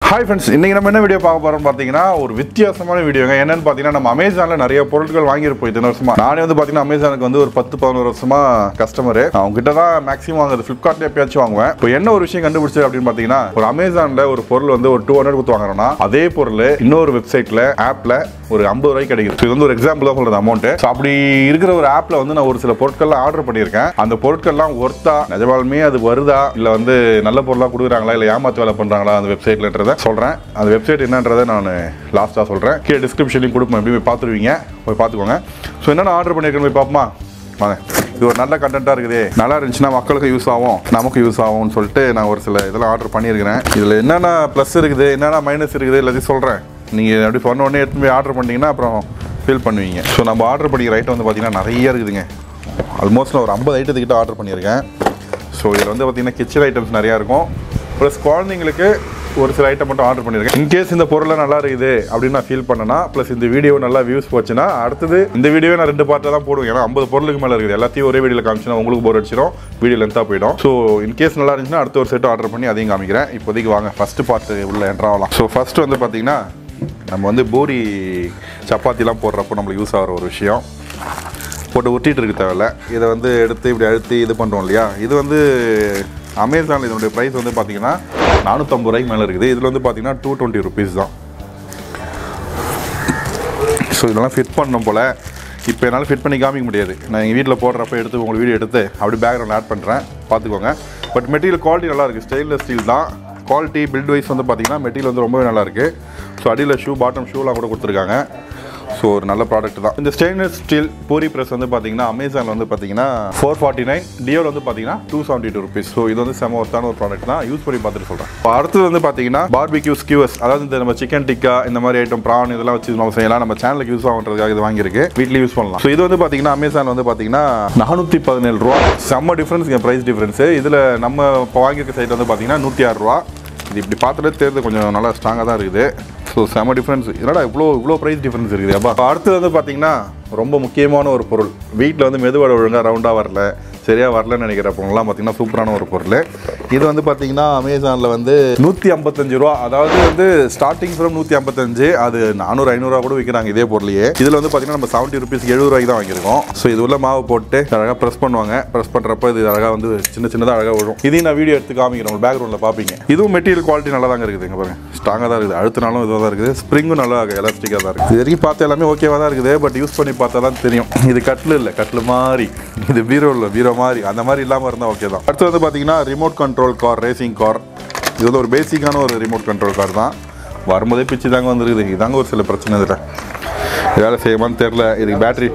hi friends இன்னைக்கு நம்ம என்ன வீடியோ பார்க்க போறோம் பார்த்தீங்கன்னா ஒரு வித்தியாசமான வீடியோங்க என்னன்னு பார்த்தீங்கன்னா நம்ம அமேசானில் நிறைய பொருட்கள் வாங்கியிருப்போம் இத்தனை வருஷமா நானே வந்து பார்த்தீங்கன்னா அமேசானுக்கு வந்து ஒரு பத்து பதினோரு வருஷமா கஸ்டமர் அவங்க கிட்ட தான் மேக்ஸிமம் வாங்குறது ஃப்ளிப்கார்ட்ல எப்பயாச்சும் வாங்குவேன் இப்போ என்ன ஒரு விஷயம் கண்டுபிடிச்சது அப்படின்னு பார்த்தீங்கன்னா ஒரு அமேசானில் ஒரு பொருள் வந்து ஒரு டூ ஹண்ட்ரட் கொடுத்து வாங்குறோம்னா அதே பொருள் இன்னொரு வெப்சைட்ல ஆப்ல ஒரு ஐம்பது ரூபாய்க்கு கிடைக்குது இது வந்து ஒரு எக்ஸாம்பிள் தான் சொல்றது அமௌண்ட் ஸோ அப்படி இருக்கிற ஒரு ஆப்ல வந்து நான் ஒரு சில பொருட்கள்லாம் ஆர்டர் பண்ணியிருக்கேன் அந்த பொருட்கள்லாம் ஒர்த்தா நிஜமாலுமே அது வருதா இல்லை வந்து நல்ல பொருளாக கொடுக்குறாங்களா இல்லை ஏமாத்து வேலை பண்ணுறாங்களா அந்த வெப்சைட்லன்றதை சொல்கிறேன் அந்த வெப்சைட் என்னன்றதை நான் லாஸ்ட்டாக சொல்கிறேன் கீழே டிஸ்கிரிப்ஷன்லையும் கொடுப்பேன் எப்படி போய் பார்த்துருவீங்க போய் பார்த்துக்கோங்க ஸோ என்னென்ன ஆர்டர் பண்ணியிருக்கேன் போய் பார்ப்போமா வாங்க இது ஒரு நல்ல கண்டென்ட்டாக இருக்குது நல்லா இருந்துச்சுன்னா மக்களுக்கு யூஸ் ஆகும் நமக்கு யூஸ் ஆகும்னு சொல்லிட்டு நான் ஒரு சில இதெல்லாம் ஆர்டர் பண்ணியிருக்கிறேன் இதில் என்னென்ன ப்ளஸ் இருக்குது என்னென்ன மைனஸ் இருக்குது எல்லாத்தையும் சொல்கிறேன் நீங்கள் அப்படி சொன்ன உடனே எடுத்து போய் ஆர்டர் பண்ணிட்டீங்கன்னா அப்புறம் ஃபீல் பண்ணுவீங்க ஸோ நம்ம ஆர்டர் பண்ணிக்கிற ஐட்டம் வந்து பார்த்தீங்கன்னா நிறைய இருக்குதுங்க ஆல்மோஸ்ட் நான் ஒரு ஐம்பது ஐட்டத்துக்கிட்ட ஆர்டர் பண்ணியிருக்கேன் ஸோ இதில் வந்து பார்த்தீங்கன்னா கிச்சன் ஐட்டம்ஸ் நிறையா இருக்கும் ப்ளஸ் குழந்தைங்களுக்கு ஒரு சில ஐட்டம் மட்டும் ஆர்டர் பண்ணியிருக்கேன் இன்கேஸ் இந்த பொருளை நல்லா இருக்குது அப்படின்னு நான் ஃபீல் பண்ணனா ப்ளஸ் இந்த வீடியோ நல்லா வியூஸ் போச்சுன்னா அடுத்தது இந்த வீடியோ நான் ரெண்டு பார்ட்டில் தான் போடுவேன் ஏன்னா ஐம்பது பொருளுக்கு மேலே இருக்குது எல்லாத்தையும் ஒரே வீடியோவில் காமிச்சுன்னா உங்களுக்கு போர் அடிச்சிடும் வீடியோ லென்த்தாக போயிடும் ஸோ இன்கேஸ் நல்லா இருந்துச்சுன்னா அடுத்த ஒரு செட் ஆர்டர் பண்ணி அதையும் காமிக்கிறேன் இப்போதைக்கு வாங்க ஃபஸ்ட்டு பார்ட் உள்ள என்ட்ரு ஆகலாம் ஸோ ஃபஸ்ட்டு வந்து பார்த்தீங்கன்னா நம்ம வந்து பூரி சப்பாத்திலாம் போடுறப்போ நம்மளுக்கு யூஸ் ஆகிற ஒரு விஷயம் போட்டு ஒட்டிட்டு இருக்க தேவையில்ல இதை வந்து எடுத்து இப்படி அழுத்தி இது பண்ணுறோம் இல்லையா இது வந்து அமேசானில் இதனுடைய ப்ரைஸ் வந்து பார்த்தீங்கன்னா நானூற்றம்பது ரூபாய்க்கு மேலே இருக்குது இதில் வந்து பார்த்தீங்கன்னா டூ டுவெண்ட்டி ருபீஸ் தான் ஸோ இதெல்லாம் ஃபிட் பண்ணணும் போல் இப்போ என்னால் ஃபிட் பண்ணி காமிக்க முடியாது நான் எங்கள் வீட்டில் போடுறப்ப எடுத்து உங்களுக்கு வீடியோ எடுத்து அப்படி பேக்ரவுண்ட் ஆட் பண்ணுறேன் பார்த்துக்கோங்க பட் மெட்டீரியல் குவாலிட்டி நல்லா இருக்குது ஸ்டெயின்லெஸ் ஸ்டீல் தான் குவாலிட்டி பில்ட் வைஸ் வந்து பார்த்தீங்கன்னா மெட்டீரியல் வந்து ரொம்பவே நல்லா இருக்குது ஸோ அடியில் ஷூ பாட்டம் ஷூலாம் கூட கொடுத்துருக்காங்க ஸோ ஒரு நல்ல ப்ராடக்ட் தான் இந்த ஸ்டெயின்லெஸ் ஸ்டீல் பூரி ப்ரெஸ் வந்து பார்த்தீங்கன்னா அமேசானில் வந்து பார்த்தீங்கன்னா ஃபோர் ஃபார்ட்டி நைன் டியோவில் வந்து பார்த்தீங்கன்னா two seventy two rupees so இது வந்து செம ஒர்த்தான ஒரு ப்ராடக்ட் தான் யூஸ் பண்ணி பார்த்துட்டு சொல்கிறேன் இப்போ அடுத்தது வந்து பார்த்தீங்கன்னா பார்பிக்யூ ஸ்கியூஸ் அதாவது இந்த நம்ம சிக்கன் டிக்கா இந்த மாதிரி ஐட்டம் ப்ரான் இதெல்லாம் வச்சு நம்ம செய்யலாம் நம்ம சேனலுக்கு யூஸ் ஆகுன்றதுக்காக இது வாங்கியிருக்கு வீட்லேயும் யூஸ் பண்ணலாம் ஸோ இது வந்து பார்த்தீங்கன்னா அமேசான் வந்து பார்த்தீங்கன்னா நானூற்றி பதினேழு ரூபா செம்ம டிஃப்ரென்ஸ் ப்ரைஸ் டிஃப்ரென்ஸு இதில் நம்ம இப்போ வாங்கியிருக்க சைட் வந்து பார்த்தீங்கன்னா நூற்றி ஆறு ரூபா இது இப்படி பார்த்துட்டு தெரியுது கொஞ்சம் நல்லா ஸ்ட்ராங்காக தான் இருக்குது ஸோ செம டிஃப்ரென்ஸ் என்னடா இவ்வளோ இவ்வளோ ப்ரைஸ் டிஃப்ரென்ஸ் இருக்குது அப்பா அடுத்தது வந்து பார்த்தீங்கன்னா ரொம்ப முக்கியமான ஒரு பொருள் வீட்டில் வந்து மெதுவடை ஒழுங்காக ரவுண்டாக வரல சரியாக வரலன்னு நினைக்கிறப்பவங்களாம் பார்த்தீங்கன்னா சூப்பரான ஒரு பொருள் இது வந்து பார்த்தீங்கன்னா அமேசானில் வந்து நூற்றி ஐம்பத்தஞ்சு ரூபா அதாவது வந்து ஸ்டார்டிங் ஃப்ரம் நூற்றி ஐம்பத்தஞ்சு அது நானூறு ஐநூறுரூவா கூட விற்கிறாங்க இதே பொருளையே இதில் வந்து பார்த்தீங்கன்னா நம்ம செவன்ட்டி ருபீஸ் எழுபது ரூபாய்க்கு தான் வாங்கியிருக்கோம் ஸோ இது உள்ள மாவு போட்டு அழகாக ப்ரெஸ் பண்ணுவாங்க ப்ரெஸ் பண்ணுறப்ப இது அழகாக வந்து சின்ன சின்னதாக அழகாக விழும் இதையும் நான் வீடியோ எடுத்து காமிக்கிறேன் உங்கள் பேக்ரவுண்டில் பார்ப்பீங்க இதுவும் மெட்டீரியல் குவாலிட்டி நல்லா தாங்க இருக்குது இங்கே பாருங்க ஸ்ட்ராங்காக தான் இருக்குது அழுத்தினாலும் இதுவாக தான் இருக்குது ஸ்ப்ரிங்கும் நல்லா எலாஸ்டிக்காக தான் இருக்குது இது வரைக்கும் பார்த்த எல்லாமே ஓகேவாக தான் இருக்குது பட் யூஸ் பண்ணி பார்த்தா தான் தெரியும் இது கட்டில் இல்லை கட்டில் மாதிரி இது பீரோ இல்லை பீரோ மாதிரி அந்த மாதிரி இல்லாமல் இருந்தால் ஓகே தான் அடுத்து வந்து பார்த்தீங்கன்னா remote control car racing car இது வந்து ஒரு பேசிக்கான ஒரு ரிமோட் கண்ட்ரோல் கார் தான் வரும்போதே பிச்சு தாங்க வந்துருக்குது இதாங்க ஒரு சில பிரச்சனை இதில் வேலை செய்யுமான்னு தெரில இதுக்கு பேட்டரி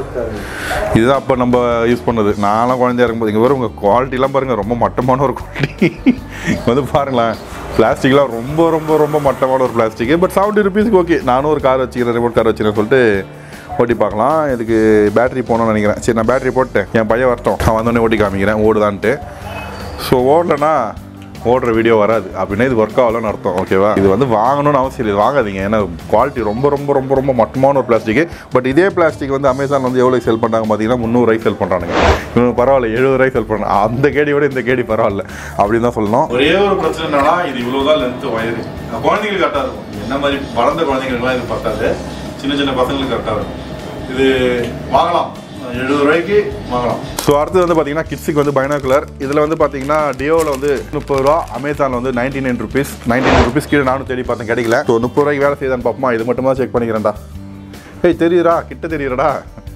இதுதான் அப்போ நம்ம யூஸ் பண்ணது நான்லாம் குழந்தையா இருக்கும்போது இங்கே வரும் உங்கள் குவாலிட்டிலாம் பாருங்கள் ரொம்ப மட்டமான ஒரு குவாலிட்டி வந்து பாருங்களேன் பிளாஸ்டிக்லாம் ரொம்ப ரொம்ப ரொம்ப மட்டமான ஒரு பிளாஸ்டிக் பட் செவன்ட்டி ருபீஸ்க்கு ஓகே நானும் ஒரு கார் வச்சுக்கிறேன் ரிமோட் கார் வச்சுக்கிறேன் சொல்லிட்டு ஓட்டி பார்க்கலாம் இதுக்கு பேட்டரி போகணும்னு நினைக்கிறேன் சரி நான் பேட்டரி போட்டேன் என் பையன் வரட்டும் நான் வந்தோடனே ஓட்டி காமிக்கிறேன் ஓடுதான்ட்டு ஸோ ஓடலன்னா ஓடுற வீடியோ வராது அப்படின்னா இது ஒர்க் ஆகலன்னு அர்த்தம் ஓகேவா இது வந்து வாங்கணும்னு அவசியம் இல்லை இது வாங்காதீங்க ஏன்னா குவாலிட்டி ரொம்ப ரொம்ப ரொம்ப ரொம்ப மட்டமான ஒரு பிளாஸ்டிக் பட் இதே பிளாஸ்டிக் வந்து அமேசான் வந்து எவ்வளோ செல் பண்ணுறாங்க பார்த்தீங்கன்னா முந்நூறுரூவாய்க்கு செல் பண்ணுறாங்க இவங்க பரவாயில்ல எழுபது ரூபாய்க்கு செல் பண்ணுறாங்க அந்த கேடியோட இந்த கேடி பரவாயில்ல அப்படின்னு தான் சொல்லணும் ஒரே ஒரு பிரச்சனை என்னன்னா இது இவ்வளோதான் லென்த் வயது குழந்தைங்களுக்கு கரெக்டாக இருக்கும் என்ன மாதிரி வளர்ந்த குழந்தைங்களுக்குலாம் இது பத்தாது சின்ன சின்ன பசங்களுக்கு கரெக்டாக இருக்கும் இது வாங்கலாம் எழுபது ரூபாய்க்கு வாங்கலாம் ஸோ அடுத்து வந்து பார்த்தீங்கன்னா கிட்ஸுக்கு வந்து பைனாகுலர் இதில் வந்து பார்த்தீங்கன்னா டியோவில் வந்து முப்பது ரூபா அமேசானில் வந்து ninety nine rupees ninety nine rupees கீழே நானும் தேடி பார்த்தேன் கிடைக்கல ஸோ முப்பது ரூபாய்க்கு வேலை செய்யுதான்னு பார்ப்போமா இது மட்டுமா செக் பண்ணிக்கிறேன்டா ஏய் தெரியுதா கிட்ட தெரியுறடா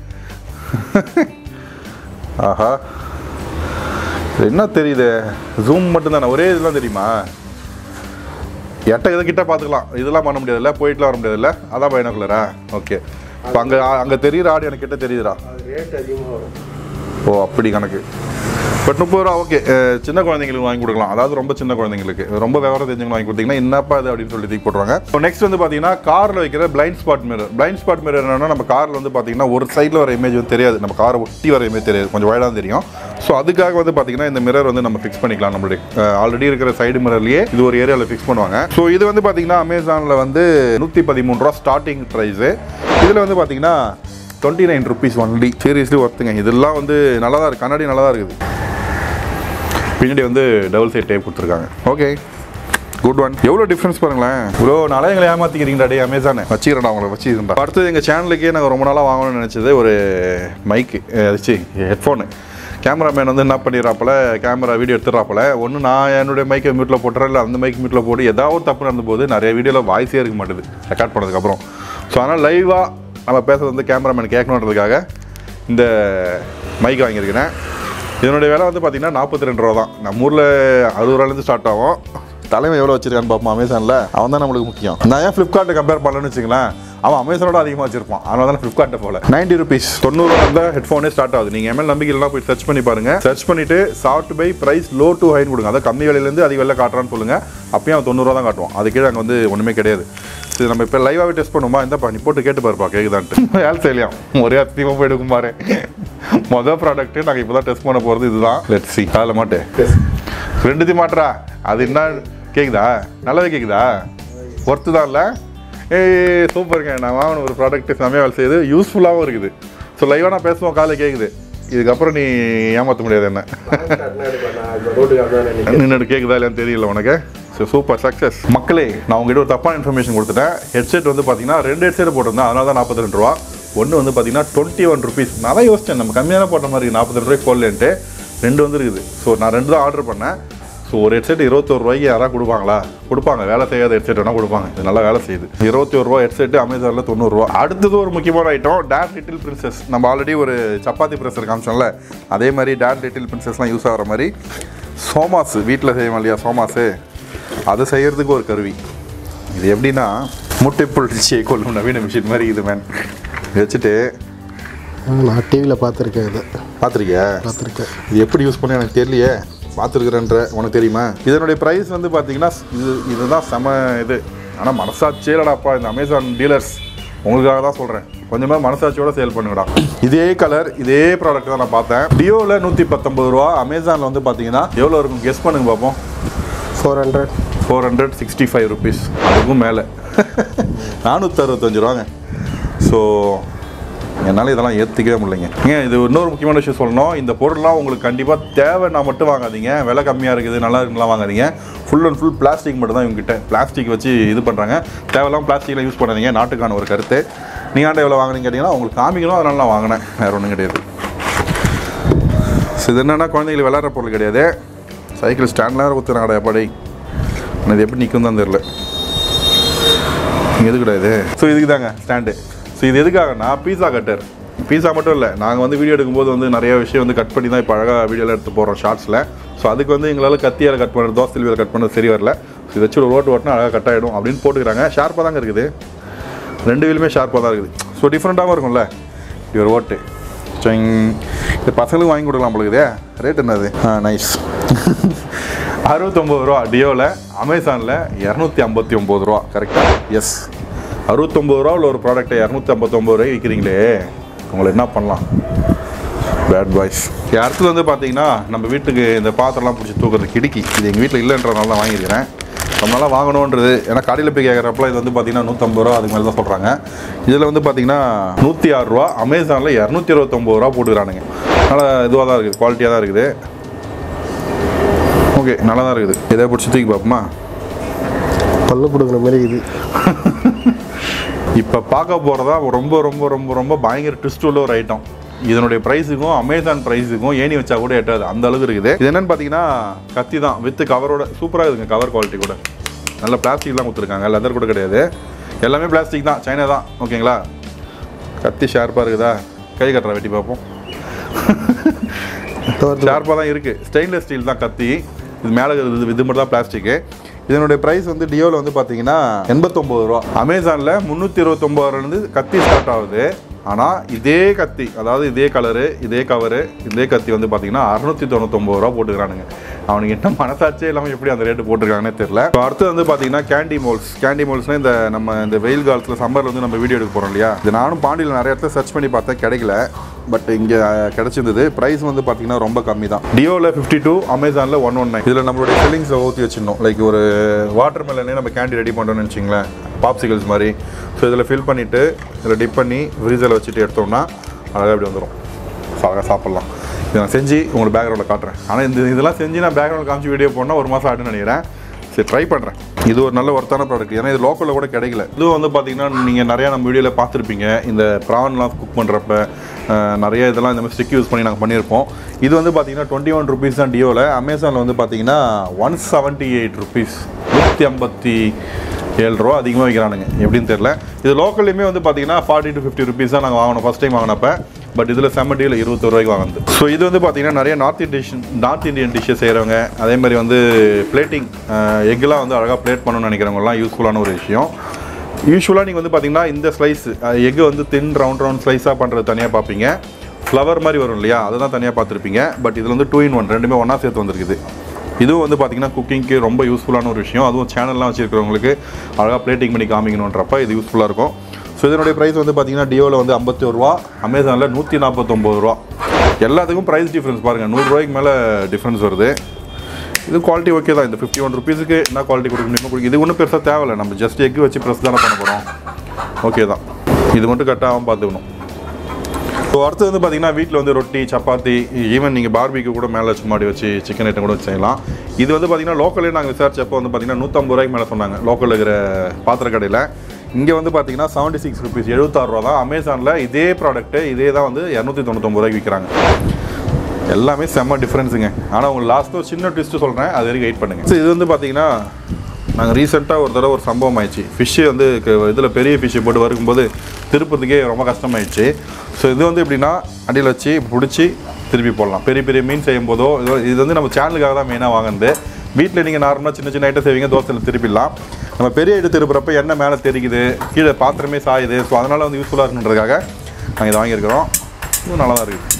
ஆஹா இது என்ன தெரியுது ஜூம் மட்டும்தானே ஒரே இதெல்லாம் தெரியுமா எட்ட இதை கிட்ட பார்த்துக்கலாம் இதெல்லாம் பண்ண முடியாதுல்ல போயிட்டுலாம் வர முடியாதுல்ல அதான் பைனாகுலரா ஓகே இப்போ அங்கே அங்கே தெரியுற ஆடு எனக்கு கிட்ட தெரியுதுடா ரேட் அதிகமாக வரும் ஓ அப்படி கணக்கு பட் முப்பது ரூபா ஓகே சின்ன குழந்தைங்களுக்கு வாங்கி கொடுக்கலாம் அதாவது ரொம்ப சின்ன குழந்தைங்களுக்கு ரொம்ப விவரம் தெரிஞ்சவங்க வாங்கி கொடுத்தீங்கன்னா என்னப்பா இது அப்படின்னு சொல்லி தூக்கி போட்டுருவாங்க ஸோ நெக்ஸ்ட் வந்து பார்த்தீங்கன்னா காரில் வைக்கிற blind spot mirror blind spot mirror என்னன்னா நம்ம காரில் வந்து பார்த்தீங்கன்னா ஒரு சைடில் வர இமேஜ் வந்து தெரியாது நம்ம காரை ஒட்டி வர இமேஜ் தெரியாது கொஞ்சம் வைடாக தெரியும் ஸோ அதுக்காக வந்து பார்த்தீங்கன்னா இந்த மிரர் வந்து நம்ம ஃபிக்ஸ் பண்ணிக்கலாம் நம்மளுடைய ஆல்ரெடி இருக்கிற சைடு மிரர்லேயே இது ஒரு ஏரியாவில் ஃபிக்ஸ் பண்ணுவாங்க ஸோ இது வந்து பார்த்தீங்கன்னா அமேசானில் வந்து நூற்றி பதிமூணு ரூபா ஸ்டார்டிங் ப்ரைஸு இதில் வந்து பார்த்தீங்கன்னா twenty nine rupees only seriously ஒர்த்துங்க இதெல்லாம் வந்து நல்லா தான் இருக்குது கண்ணாடி நல்லா தான் இருக்குது பின்னாடி வந்து டபுள் சைட் டேப் கொடுத்துருக்காங்க ஓகே குட் ஒன் எவ்வளோ டிஃப்ரென்ஸ் பாருங்களேன் ப்ரோ நாளே எங்களை ஏமாத்திக்கிறீங்கடா டே அமேசானே வச்சுக்கிறேன் அவங்கள வச்சுக்கிறேன்டா அடுத்தது எங்கள் சேனலுக்கே நாங்கள் ரொம்ப நாளாக வாங்கணும்னு நினச்சது ஒரு மைக்கு சி ஹெட்ஃபோனு கேமராமேன் வந்து என்ன பண்ணிடுறாப்புல கேமரா வீடியோ எடுத்துடுறாப்புல ஒன்று நான் என்னுடைய மைக்கை மியூட்டில் போட்டுறேன் இல்லை அந்த மைக் மியூட்டில் போட்டு ஏதாவது ஒரு தப்பு நடந்தபோது நிறைய வீடியோவில் வாய்ஸே இருக்க மாட்டேது ரெக்கார்ட் பண்ணதுக்கப்புறம் ஸோ அதனால் லைவாக நம்ம பேசுறது வந்து கேமராமேன் கேட்கணுன்றதுக்காக இந்த மைக் வாங்கியிருக்கிறேன் இதனுடைய விலை வந்து பார்த்தீங்கன்னா நாற்பத்தி ரெண்டு ரூபா தான் நம்ம ஊரில் அறுபது ரூபாலேருந்து ஸ்டார்ட் ஆகும் தலைமை எவ்வளோ வச்சிருக்கான்னு பார்ப்போம் அமேசானில் அவன் தான் நம்மளுக்கு முக்கியம் நான் ஏன் ஃப்ளிப்கார்ட்டை கம்பேர் பண்ணலன்னு வச்சுங்களேன் அவன் அமேசானோட அதிகமாக வச்சிருப்பான் அதனால தான் ஃப்ளிப்கார்ட்டை போல நைன்டி ருபீஸ் தொண்ணூறு தான் ஹெட்ஃபோனே ஸ்டார்ட் ஆகுது நீங்கள் எம்எல் நம்பிக்கைலாம் போய் சர்ச் பண்ணி பாருங்க சர்ச் பண்ணிட்டு sort by price low to ஹைன்னு கொடுங்க அதாவது கம்மி விலையிலேருந்து அதிக விலை காட்டுறான்னு சொல்லுங்க அப்பயும் அவன் தொண்ணூறுவா தான் காட்டுவான் அது கீழே அங்கே வந்து ஒன்றுமே கிடையாது சரி நம்ம இப்போ லைவாகவே டெஸ்ட் பண்ணுமா இந்த நீ போட்டு கேட்டு பாருப்பா கேட்குதான்ட்டு வேலை செய்யலாம் ஒரே அத்தியமாக போயிடுக்கும் பாரு மொதல் ப்ராடக்ட்டு நாங்கள் இப்போ தான் டெஸ்ட் பண்ண போகிறது இதுதான் லெட் சி அதில் மாட்டேன் ரெண்டுத்தையும் மாட்டுறா அது என்ன கேக்குதா நல்லாவே கேக்குதா ஒர்த்து தான் இல்லை ஏய் சூப்பருங்க நான் வாங்கின ஒரு ப்ராடக்ட் செம்மையாக வேலை செய்யுது யூஸ்ஃபுல்லாகவும் இருக்குது ஸோ லைவாக நான் பேசுவோம் காலையில் கேட்குது இதுக்கப்புறம் நீ ஏமாற்ற முடியாது என்ன நின்று கேட்குதா இல்லையான்னு தெரியல உனக்கு ஸோ சூப்பர் சக்ஸஸ் மக்களே நான் உங்ககிட்ட ஒரு தப்பான இன்ஃபர்மேஷன் கொடுத்துட்டேன் ஹெட்செட் வந்து பார்த்தீங்கன்னா ரெண்டு ஹெட்செட் போட்டிருந்தேன் அதனால தான் நாற்பத்தி ரெண்டு ரூபா ஒன்று வந்து பார்த்தீங்கன்னா டுவெண்ட்டி ஒன் ருபீஸ் நான் தான் யோசிச்சேன் நம்ம கம்மியான போட்ட மாதிரி நாற்பத்தி ரெண்டு ரூபாய்க்கு போடலன்ட்டு ரெண்டு வந்து இருக்குது ஸோ நான் ரெண்டு தான் ஆர்டர் பண்ணேன் ஸோ ஒரு ஹெட்செட் இருபத்தோரு ரூபாய்க்கு யாராவது கொடுப்பாங்களா கொடுப்பாங்க வேலை செய்யாத ஹெட்செட் வேணால் கொடுப்பாங்க இது நல்லா வேலை செய்யுது இருபத்தி ஒரு ரூபா ஹெட்செட் அமேசானில் தொண்ணூறுரூவா அடுத்தது ஒரு முக்கியமான ஐட்டம் டேட் லிட்டில் பிரின்சஸ் நம்ம ஆல்ரெடி ஒரு சப்பாத்தி ப்ரெஷர் காமிச்சோம்ல அதே மாதிரி டேட் லிட்டில் பிரின்சஸ்லாம் யூஸ் ஆகிற மாதிரி சோமாஸ் வீட்டில் செய்வோம் இல்லையா சோமாஸு அதை செய்யறதுக்கு ஒரு கருவி இது எப்படின்னா முட்டை புரட்சியை கொள்ளும் நவீன மிஷின் மாதிரி இது மேன் வச்சுட்டு நான் டிவியில் பார்த்துருக்கேன் இதை பார்த்துருக்கியா பார்த்துருக்கேன் இது எப்படி யூஸ் பண்ண எனக்கு தெரியலையே பார்த்துருக்குறேன்ற உனக்கு தெரியுமா இதனுடைய ப்ரைஸ் வந்து பார்த்தீங்கன்னா இது இதுதான் செம இது ஆனால் மனசாட்சியே இல்லடாப்பா இந்த அமேசான் டீலர்ஸ் உங்களுக்காக தான் சொல்கிறேன் கொஞ்சமாக மனசாட்சியோட சேல் பண்ணுங்கடா இதே கலர் இதே ப்ராடக்ட் தான் நான் பார்த்தேன் டியோவில் நூற்றி பத்தொம்பது ரூபா அமேசானில் வந்து பார்த்தீங்கன்னா எவ்வளோ இருக்கும் கெஸ் பண்ணுங்க பார்ப்போம் four hundred four hundred sixty five rupees அதுக்கும் மேலே நானூற்றி அறுபத்தஞ்சு ரூபாங்க ஸோ என்னால் இதெல்லாம் ஏற்றுக்கவே முடியலைங்க ஏன் இது இன்னொரு முக்கியமான விஷயம் சொல்லணும் இந்த பொருள்லாம் உங்களுக்கு கண்டிப்பாக தேவைன்னா மட்டும் வாங்காதீங்க விலை கம்மியாக இருக்குது நல்லா இருக்குலாம் வாங்காதீங்க ஃபுல் அண்ட் ஃபுல் பிளாஸ்டிக் மட்டும் தான் இவங்ககிட்ட பிளாஸ்டிக் வச்சு இது பண்ணுறாங்க தேவையில்லாம் பிளாஸ்டிக்கில் யூஸ் பண்ணாதீங்க நாட்டுக்கான ஒரு கருத்து நீங்கள் ஆண்ட எவ்வளோ வாங்குனீங்க கேட்டிங்கன்னா உங்களுக்கு காமிக்கணும் அதனால நான் வாங்கினேன் வேறு ஒன்றும் கிடையாது ஸோ இது என்னென்னா குழந்தைங்களுக்கு விளையாடுற பொருள் கிடையாது சைக்கிள் ஸ்டாண்ட்லாம் ஊற்றுறாங்கடா எப்பாடி ஆனால் இது எப்படி நிற்கும் தான் தெரில எது கிடையாது ஸோ இதுக்கு தாங்க ஸ்டாண்டு ஸோ இது எதுக்காகனா பீஸா கட்டர் பீஸா மட்டும் இல்லை நாங்கள் வந்து வீடியோ எடுக்கும்போது வந்து நிறைய விஷயம் வந்து கட் பண்ணி தான் இப்போ அழகாக வீடியோவில் எடுத்து போகிறோம் ஷார்ட்ஸில் ஸோ அதுக்கு வந்து எங்களால் கத்தியால் கட் பண்ணுறது தோசை சில்வியில் கட் பண்ணுறது சரி வரல ஸோ இதை வச்சு ஒரு ரோட்டு ஓட்டினா அழகாக கட் ஆகிடும் அப்படின்னு போட்டுக்கிறாங்க ஷார்ப்பாக தாங்க இருக்குது ரெண்டு வீலுமே ஷார்ப்பாக தான் இருக்குது ஸோ டிஃப்ரெண்ட்டாகவும் இருக்கும்ல இப்படி ஒரு ஓட்டு ஸ்விங் இது பசங்களுக்கு வாங்கி கொடுக்கலாம் போலுக்குதே ரேட் என்னது ஆ நைஸ் அறுபத்தொம்பது ரூபா டியோவில் அமேசானில் இரநூத்தி ஐம்பத்தி ஒம்பது ரூபா கரெக்டாக எஸ் அறுபத்தொம்பது ரூபா உள்ள ஒரு ப்ராடக்ட்டை இரநூத்தி ஐம்பத்தொம்பது ரூபாய்க்கு விற்கிறீங்களே உங்களை என்ன பண்ணலாம் பேட் பாய்ஸ் அடுத்தது வந்து பார்த்தீங்கன்னா நம்ம வீட்டுக்கு இந்த பாத்திரம்லாம் பிடிச்சி தூக்குறது கிடுக்கி இது எங்கள் வீட்டில் இல்லைன்றனால தான் வாங்கியிருக்கிறேன் ரொம்ப நாளாக வாங்கணுன்றது ஏன்னா கடையில் போய் கேட்குறப்பல இது வந்து பார்த்தீங்கன்னா நூற்றம்பது ரூபா அதுக்கு மேலே தான் சொல்கிறாங்க இதில் வந்து பார்த்தீங்கன்னா நூற்றி ஆறு ரூபா அமேசானில் இரநூத்தி இருபத்தொம்பது ரூபா போட்டுக்கிறானுங்க அதனால் இதுவாக தான் இருக்குது குவாலிட்டியாக தான் இருக்குது ஓகே நல்லா தான் இருக்குது எதை பிடிச்சி தூக்கி பார்ப்போமா பல்லு பிடுங்கிற மாதிரி இது இப்போ பார்க்க போகிறதா ரொம்ப ரொம்ப ரொம்ப ரொம்ப பயங்கர ட்விஸ்ட் உள்ள ஒரு ஐட்டம் இதனுடைய ப்ரைஸுக்கும் அமேசான் ப்ரைஸுக்கும் ஏணி வச்சா கூட எட்டாது அந்த அளவுக்கு இருக்குது இது என்னன்னு பார்த்தீங்கன்னா கத்தி தான் வித் கவரோட சூப்பராக இருக்குங்க கவர் குவாலிட்டி கூட நல்ல பிளாஸ்டிக்லாம் கொடுத்துருக்காங்க லெதர் கூட கிடையாது எல்லாமே பிளாஸ்டிக் தான் சைனா தான் ஓகேங்களா கத்தி ஷார்ப்பாக இருக்குதா கை கட்டுற வெட்டி பார்ப்போம் ஷார்ப்பாக தான் இருக்குது ஸ்டெயின்லெஸ் ஸ்டீல் தான் கத்தி இது மேலே இருக்கிறது இது மட்டும் தான் பிளாஸ்டிக்கு இதனுடைய ப்ரைஸ் வந்து டியோவில் வந்து பார்த்தீங்கன்னா எண்பத்தொம்பது ரூபா அமேசானில் முந்நூற்றி இருபத்தொம்போதுலேருந்து கத்தி ஸ்டார்ட் ஆகுது ஆனால் இதே கத்தி அதாவது இதே கலரு இதே கவரு இதே கத்தி வந்து பார்த்தீங்கன்னா அறுநூத்தி தொண்ணூத்தொம்பது ரூபா போட்டுக்கிறானுங்க அவனுக்கு என்ன மனசாட்சியே இல்லாமல் எப்படி அந்த ரேட்டு போட்டிருக்காங்கன்னே தெரியல இப்போ அடுத்து வந்து பார்த்தீங்கன்னா கேண்டி மோல்ஸ் கேண்டி மோல்ஸ்னால் இந்த நம்ம இந்த வெயில் காலத்தில் சம்மரில் வந்து நம்ம வீடியோ எடுக்க போகிறோம் இல்லையா இது நானும் பாண்டியில் நிறைய இடத்துல சர்ச் பண்ணி பார்த்தேன் கிடைக்கல பட் இங்கே கிடச்சிருந்தது ப்ரைஸ் வந்து பார்த்தீங்கன்னா ரொம்ப கம்மி தான் டியோவில் ஃபிஃப்டி டூ அமேசானில் ஒன் ஒன் நைன் இதில் நம்மளுடைய ஃபில்லிங்ஸை ஊற்றி வச்சிடணும் லைக் ஒரு வாட்டர் மெலனே நம்ம கேண்டி ரெடி பண்ணுறோம்னு வச்சிங்களேன் பாப்சிகல்ஸ் மாதிரி ஸோ இதில் ஃபில் பண்ணிவிட்டு இதில் டிப் பண்ணி ஃப்ரீசரில் வச்சுட்டு எடுத்தோம்னா அழகாக இப்படி வந்துடும் அழகாக சாப்பிட்லாம் இதை நான் செஞ்சு உங்களுக்கு பேக்ரவுண்டில் காட்டுறேன் ஆனால் இந்த இதெல்லாம் செஞ்சு நான் பேக்ரவுண்டில் காமிச்சு வீடியோ போனால் ஒரு மாதம் ஆடுன்னு நினைக்கிறேன் சரி ட்ரை பண்ணுறேன் இது ஒரு நல்ல ஒர்த்தான ப்ராடக்ட் ஏன்னா இது லோக்கலில் கூட கிடைக்கல இதுவும் வந்து பார்த்தீங்கன்னா நீங்கள் நிறையா நம்ம வீடியோவில் பார்த்துருப்பீங்க இந்த ப்ரான்லாம் குக் பண்ணுறப்ப நிறைய இதெல்லாம் இந்த மாதிரி ஸ்டிக் யூஸ் பண்ணி நாங்கள் பண்ணியிருப்போம் இது வந்து பார்த்தீங்கன்னா டுவெண்ட்டி ஒன் ருபீஸ் தான் டியோவில் அமேசானில் வந்து பார்த்தீங்கன்னா ஒன் செவன்ட்டி எயிட் ருபீஸ் நூற்றி ஐம்பத்தி ஏழு ரூபா அதிகமாக விற்கிறானுங்க எப்படின்னு தெரியல இது லோக்கல்லையுமே வந்து பார்த்தீங்கன்னா ஃபார்ட்டி டு ஃபிஃப்டி ருபீஸ் தான் நாங்கள் வாங்கினோம் ஃபஸ்ட் டைம் வாங்கினப்ப பட் இதில் செம்ம டீல் இருபத்தொரு ரூபாய்க்கு வாங்குது ஸோ இது வந்து பார்த்தீங்கன்னா நிறைய north Indian north Indian dishes செய்கிறவங்க அதே மாதிரி வந்து பிளேட்டிங் எக்லாம் வந்து அழகாக பிளேட் பண்ணணும்னு நினைக்கிறவங்கலாம் யூஸ்ஃபுல்லான ஒரு விஷயம் யூஸ்வலாக நீங்கள் வந்து பார்த்தீங்கன்னா இந்த ஸ்லைஸ் எக் வந்து தின் ரவுண்ட் ரவுண்ட் ஸ்லைஸாக பண்ணுறது தனியாக பார்ப்பீங்க ஃப்ளவர் மாதிரி வரும் இல்லையா அதை தான் தனியாக பார்த்துருப்பீங்க பட் இதில் வந்து டூ இன் ஒன் ரெண்டுமே ஒன்றா சேர்த்து வந்திருக்குது இதுவும் வந்து பார்த்தீங்கன்னா குக்கிங்க்கு ரொம்ப யூஸ்ஃபுல்லான ஒரு விஷயம் அதுவும் சேனல்லாம் வச்சிருக்கிறவங்களுக்கு அழகாக பிளேட்டிங் பண்ணி காமிக்கணுன்றப்ப இது யூஸ்ஃபுல்லாக இருக்கும் ஸோ இதனுடைய ப்ரைஸ் வந்து பார்த்தீங்கன்னா டியோவில் வந்து ஐம்பத்தி ஒரு ரூபா அமேசானில் நூற்றி நாற்பத்தொம்பது ரூபா எல்லாத்துக்கும் ப்ரைஸ் டிஃப்ரென்ஸ் பாருங்கள் நூறுரூவாய்க்கு மேலே டிஃப்ரென்ஸ் வருது இது குவாலிட்டி ஓகே தான் இந்த ஃபிஃப்டி ஒன் ருபீஸுக்கு என்ன குவாலிட்டி கொடுக்க முடியுமோ கொடுக்க இது ஒன்றும் பெருசாக தேவையில்லை நம்ம ஜஸ்ட் எக் வச்சு ப்ரெஸ் தானே பண்ண போகிறோம் ஓகே தான் இது மட்டும் கட்டாமல் பார்த்துக்கணும் ஸோ அடுத்து வந்து பார்த்தீங்கன்னா வீட்டில் வந்து ரொட்டி சப்பாத்தி ஈவன் நீங்கள் பார்பிக்கு கூட மேலே சும்மா அப்படி வச்சு சிக்கன் ஐட்டம் கூட வச்சு செய்யலாம் இது வந்து பார்த்தீங்கன்னா லோக்கல்லே நாங்கள் விசாரிச்சப்போ வந்து பார்த்தீங்கன்னா நூற்றம்பது ரூபாய்க்கு மேலே சொன்னாங்க லோக்கலில் இருக்கிற பாத்திர கடையில் இங்கே வந்து பார்த்தீங்கன்னா செவன்ட்டி சிக்ஸ் ருபீஸ் எழுபத்தாறு ரூபா தான் அமேசானில் இதே ப்ராடக்ட்டு இதே தான் வந்து இரநூத்தி தொண்ணூத்தொம்பது ரூபாய்க்கு விற்கிறாங்க எல்லாமே செம்ம டிஃப்ரென்ஸுங்க ஆனால் உங்களுக்கு லாஸ்ட்டு ஒரு சின்ன ட்விஸ்ட்டு சொல்கிறேன் அது வரைக்கும் வெயிட் பண்ணுங்கள் ஸோ இது வந்து பார்த்தீங்கன்னா நாங்கள் ரீசெண்டாக ஒரு தடவை ஒரு சம்பவம் ஆயிடுச்சு ஃபிஷ்ஷு வந்து இதில் பெரிய ஃபிஷ்ஷு போட்டு வறுக்கும்போது திருப்பத்துக்கே ரொம்ப கஷ்டமாயிடுச்சு ஸோ இது வந்து எப்படின்னா அடியில் வச்சு பிடிச்சி திருப்பி போடலாம் பெரிய பெரிய மீன் செய்யும் போதோ இது இது வந்து நம்ம சேனலுக்காக தான் மெயினாக வாங்குறது வீட்டில் நீங்கள் நார்மலாக சின்ன சின்ன ஐட்டம் செய்வீங்க தோசையில் திருப்பிடலாம் நம்ம பெரிய ஐட்டம் திருப்புறப்ப எண்ணெய் மேலே தெரிக்குது கீழே பாத்திரமே சாயுது ஸோ அதனால் வந்து யூஸ்ஃபுல்லாக இருக்குன்றதுக்காக நாங்கள் இதை வாங்கியிருக்கிறோம் இதுவும் நல்லா தான் இருக்குது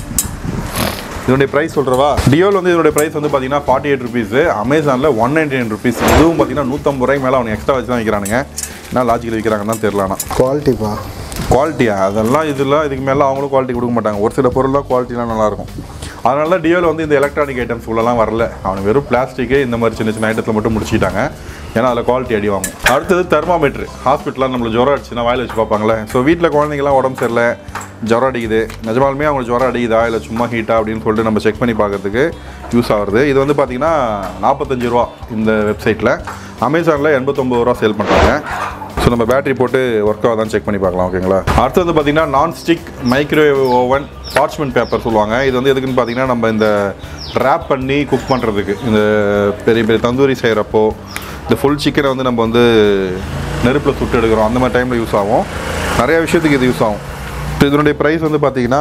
இதனுடைய ப்ரைஸ் சொல்கிறவா டியோவில் வந்து இதனுடைய ப்ரைஸ் வந்து பார்த்தீங்கன்னா ஃபார்ட்டி எயிட் ருபீஸ் அமேசானில் ஒன் நைன்டி நைன் ருபீஸ் இதுவும் பார்த்தீங்கன்னா நூற்றம்பது ரூபாய்க்கு மேலே அவனுக்கு எக்ஸ்ட்ரா வச்சு தான் விற்கிறானுங்க என்ன லாஜிக்கில் விற்கிறாங்கன்னு தான் தெரியல ஆனால் குவாலிட்டிப்பா குவாலிட்டியா அதெல்லாம் இதெல்லாம் இதுக்கு மேலே அவங்களும் குவாலிட்டி கொடுக்க மாட்டாங்க ஒரு சில பொருள்லாம் குவாலிட்டிலாம் நல்லாயிருக்கும் அதனால தான் டியோவில் வந்து இந்த எலக்ட்ரானிக் ஐட்டம்ஸ் உள்ளலாம் வரல அவனுக்கு வெறும் பிளாஸ்டிக்கு இந்த மாதிரி சின்ன சின்ன ஐட்டத்தில் மட்டும் முடிச்சிட்டாங்க ஏன்னா அதில் குவாலிட்டி அடி வாங்கும் அடுத்தது தெர்மாமீட்ரு ஹாஸ்பிட்டலில் நம்மளுக்கு ஜுரம் அடிச்சுன்னா வாயில் வச்சு பார்ப்பாங்களே ஸோ வீட்டில் குழந்தைங்கலாம் உடம்பு சரியில்லை ஜுரம் அடிக்குது நிஜமாலுமே அவங்களுக்கு ஜுரம் அடிக்குதா இல்லை சும்மா ஹீட்டா அப்படின்னு சொல்லிட்டு நம்ம செக் பண்ணி பார்க்கறதுக்கு யூஸ் ஆகுறது இது வந்து பார்த்தீங்கன்னா நாற்பத்தஞ்சு ரூபா இந்த வெப்சைட்டில் அமேசானில் எண்பத்தொம்பது ரூபா சேல் பண்ணுறாங்க ஸோ நம்ம பேட்டரி போட்டு ஒர்க் ஆகுதான்னு செக் பண்ணி பார்க்கலாம் ஓகேங்களா அடுத்து வந்து பார்த்தீங்கன்னா non stick microwave oven parchment paper சொல்லுவாங்க இது வந்து எதுக்குன்னு பார்த்தீங்கன்னா நம்ம இந்த ரேப் பண்ணி குக் பண்ணுறதுக்கு இந்த பெரிய பெரிய தந்தூரி செய்கிறப்போ இந்த ஃபுல் சிக்கனை வந்து நம்ம வந்து நெருப்பில் சுட்டு எடுக்கிறோம் அந்த மாதிரி டைமில் யூஸ் ஆகும் நிறைய விஷயத்துக்கு இது யூஸ் ஆகும் இப்போ இதனுடைய ப்ரைஸ் வந்து பார்த்தீங்கன்னா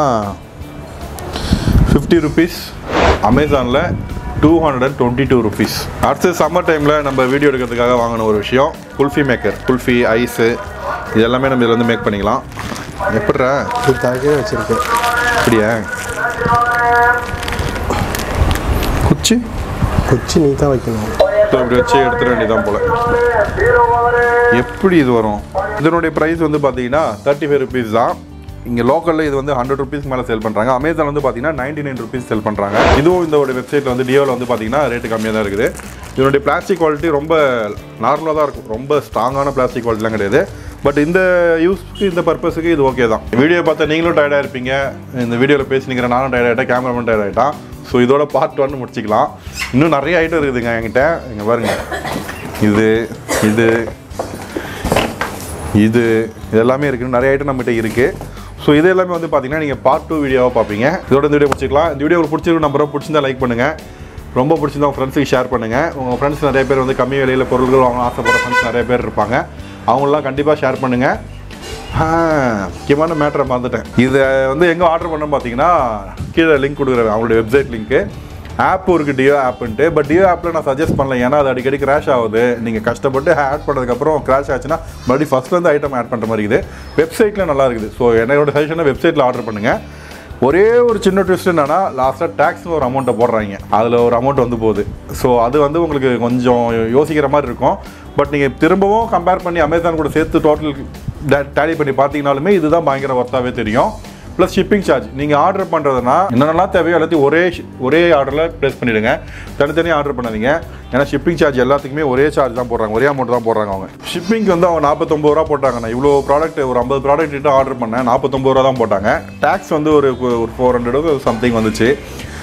ஃபிஃப்டி ருபீஸ் அமேசானில் two hundred and twenty two rupees அடுத்து சம்மர் டைமில் நம்ம வீடியோ எடுக்கிறதுக்காக வாங்கின ஒரு விஷயம் குல்ஃபி மேக்கர் குல்ஃபி ஐஸு இது எல்லாமே நம்ம இதில் வந்து மேக் பண்ணிக்கலாம் எப்படிரா இது தரக்கே வச்சுருக்கேன் அப்படியா குச்சி குச்சி நீ தான் வைக்கணும் ஸோ இப்படி வச்சு எடுத்துட வேண்டியதான் போல் எப்படி இது வரும் இதனுடைய ப்ரைஸ் வந்து பார்த்தீங்கன்னா தேர்ட்டி ஃபைவ் ருபீஸ் தான் இங்கே லோக்கலில் இது வந்து ஹண்ட்ரட் ருபீஸ் மேலே சேல் பண்ணுறாங்க அமேசான் வந்து பார்த்தீங்கன்னா நைன்டி நைன் ருபீஸ் சேல் பண்ணுறாங்க இதுவும் இந்த ஒரு வெப்சைட்டில் வந்து டியோவில் வந்து பார்த்தீங்கன்னா ரேட்டு கம்மியாக தான் இருக்குது இதனுடைய பிளாஸ்டிக் குவாலிட்டி ரொம்ப நார்மலாக தான் இருக்கும் ரொம்ப ஸ்ட்ராங்கான பிளாஸ்டிக் குவாலிட்டிலாம் கிடையாது பட் இந்த யூஸ்க்கு இந்த பர்பஸுக்கு இது ஓகே தான் வீடியோ பார்த்தா நீங்களும் டயர்டாக இருப்பீங்க இந்த வீடியோவில் பேசினிக்கிற நானும் டயர்ட் ஆகிட்டேன் கேமராமேன் டயர்ட் ஆகிட்டான் ஸோ இதோட பார்ட் ஒன் முடிச்சிக்கலாம் இன்னும் நிறைய ஐட்டம் இருக்குதுங்க என்கிட்ட இங்கே பாருங்க இது இது இது இது எல்லாமே இருக்குது நிறைய ஐட்டம் நம்மகிட்ட இருக்குது ஸோ இது எல்லாமே வந்து பார்த்தீங்கன்னா நீங்கள் பார்ட் டூ வீடியோவாக பார்ப்பீங்க இதோட இந்த வீடியோ முடிச்சிக்கலாம் இந்த வீடியோ உங்களுக்கு பிடிச்சிருக்கு நம்பரை பிடிச்சிருந்தா லைக் பண்ணுங்கள் ரொம்ப பிடிச்சிருந்தா உங்கள் ஃப்ரெண்ட்ஸுக்கு ஷேர் பண்ணுங்கள் உங்கள் ஃப்ரெண்ட்ஸ் நிறைய பேர் வந்து கம்மி விலையில் பொருட்கள் வாங்க ஆசைப்படுற ஃப்ரெண்ட்ஸ் நிறைய பேர் இருப்பாங்க அவங்களெலாம் கண்டிப்பாக ஷேர் பண்ணுங்கள் முக்கியமான மேட்டரை மறந்துட்டேன் இதை வந்து எங்கே ஆர்டர் பண்ண பார்த்தீங்கன்னா கீழே லிங்க் கொடுக்குறேன் அவங்களுடைய வெப்சைட் லிங்க்கு ஆப்பும் இருக்குது டியோ ஆப்புன்ட்டு பட் டியோ ஆப்பில் நான் சஜஸ்ட் பண்ணல ஏன்னா அது அடிக்கடி கிராஷ் ஆகுது நீங்கள் கஷ்டப்பட்டு ஆட் பண்ணதுக்கப்புறம் கிராஷ் ஆச்சுன்னா மறுபடியும் ஃபஸ்ட்லேருந்து ஐட்டம் ஆட் பண்ணுற மாதிரி இருக்குது வெப்சைட்டில் நல்லா இருக்குது ஸோ என்னோட சஜஷனை வெப்சைட்டில் ஆர்டர் பண்ணுங்கள் ஒரே ஒரு சின்ன ட்விஸ்ட் என்னன்னா லாஸ்ட்டாக டேக்ஸ்னு ஒரு அமௌண்ட்டை போடுறாங்க அதில் ஒரு அமௌண்ட் வந்து போகுது ஸோ அது வந்து உங்களுக்கு கொஞ்சம் யோசிக்கிற மாதிரி இருக்கும் பட் நீங்கள் திரும்பவும் கம்பேர் பண்ணி அமேசான் கூட சேர்த்து டோட்டல் டேலி பண்ணி பார்த்தீங்கனாலுமே இதுதான் பயங்கர ஒர்த்தாகவே தெரியும் ப்ளஸ் ஷிப்பிங் சார்ஜ் நீங்கள் ஆர்டர் பண்ணுறதுனா என்னென்னலாம் தேவையோ எல்லாத்தையும் ஒரே ஷி- ஒரே ஆர்டரில் ப்ளேஸ் பண்ணிவிடுங்க தனித்தனியாக ஆர்டர் பண்ணாதீங்க ஏன்னா ஷிப்பிங் சார்ஜ் எல்லாத்துக்குமே ஒரே சார்ஜ் தான் போடுறாங்க ஒரே அமௌண்ட் தான் போடுறாங்க அவங்க ஷிப்பிங்க்கு வந்து அவங்க நாற்பத்தொம்பது ரூபா போட்டாங்க நான் இவ்வளோ ப்ராடக்ட் ஒரு ஐம்பது ப்ராடக்ட் கிட்ட ஆர்டர் பண்ணேன் நாற்பத்தொம்பது ரூபா தான் போட்டாங்க டேக்ஸ் வந்து ஒரு ஒரு ஃபோர் ஹண்ட்ரடு சம்திங் வந்துச்சு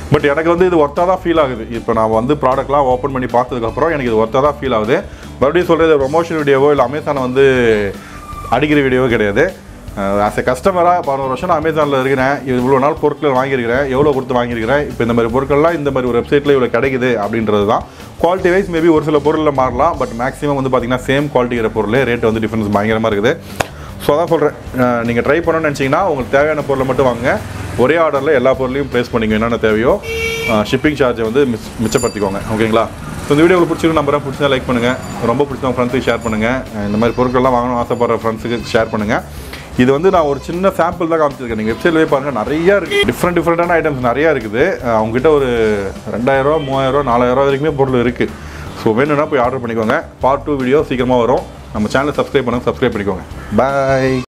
பட் எனக்கு வந்து இது ஒர்த்தாக தான் ஃபீல் ஆகுது இப்போ நான் வந்து ப்ராடக்ட்லாம் ஓப்பன் பண்ணி பார்த்ததுக்கப்புறம் எனக்கு இது ஒர்த்தாக தான் ஃபீல் ஆகுது மறுபடியும் சொல்கிறது ப்ரொமோஷன் வீடியோவோ இல்லை அமேசானை வந்து அடிக்கிற வீடியோவோ கிடையாது ஆஸ் எ கஸ்டமராக பதினோரு வருஷம் நான் அமேசானில் இருக்கிறேன் இவ்வளோ நாள் பொருட்கள் வாங்கியிருக்கிறேன் எவ்வளோ கொடுத்து வாங்கியிருக்கிறேன் இப்போ இந்த மாதிரி பொருட்கள்லாம் இந்த மாதிரி ஒரு வெப்சைட்டில் இவ்வளோ கிடைக்குது அப்படின்றது தான் குவாலிட்டி வைஸ் மேபி ஒரு சில பொருளில் மாறலாம் பட் மேக்ஸிமம் வந்து பார்த்தீங்கன்னா சேம் குவாலிட்டிங்கிற பொருள் ரேட் வந்து டிஃப்ரென்ஸ் பயங்கரமாக இருக்குது ஸோ அதான் சொல்கிறேன் நீங்கள் ட்ரை பண்ணணும்னு நினச்சிங்கன்னா உங்களுக்கு தேவையான பொருளை மட்டும் வாங்க ஒரே ஆர்டரில் எல்லா பொருளையும் ப்ளேஸ் பண்ணிங்க என்னென்ன தேவையோ ஷிப்பிங் சார்ஜை வந்து மிஸ் மிச்சப்படுத்திக்கோங்க ஓகேங்களா ஸோ இந்த வீடியோ உங்களுக்கு பிடிச்சிருக்கு நம்பரை பிடிச்சா லைக் பண்ணுங்கள் ரொம்ப பிடிச்ச ஃப்ரெண்ட்ஸுக்கு ஷேர் பண்ணுங்கள் இந்த மாதிரி பொருட்கள்லாம் வாங்கணும் ஆசைப்படுற ஃப்ரெண்ட்ஸுக்கு ஷேர் பண்ணுங்கள் இது வந்து நான் ஒரு சின்ன சாம்பிள் தான் காமிச்சிருக்கேன் நீங்கள் வெப்சைட்லேயே பாருங்கள் நிறையா இருக்குது டிஃப்ரெண்ட் டிஃப்ரெண்ட்டான ஐட்டம்ஸ் நிறையா இருக்குது அஹ் அவங்ககிட்ட ஒரு ரெண்டாயிரரூவா மூவாயிரரூவா நாலாயிரரூவா வரைக்குமே பொருள் இருக்குது ஸோ வேணும்னா போய் ஆர்டர் பண்ணிக்கோங்க பார்ட் டூ வீடியோ சீக்கிரமாக வரும் நம்ம சேனலை சப்ஸ்கிரைப் பண்ணுங்க சப்ஸ்கிரைப் பண்ணிக்கோங்க பாய்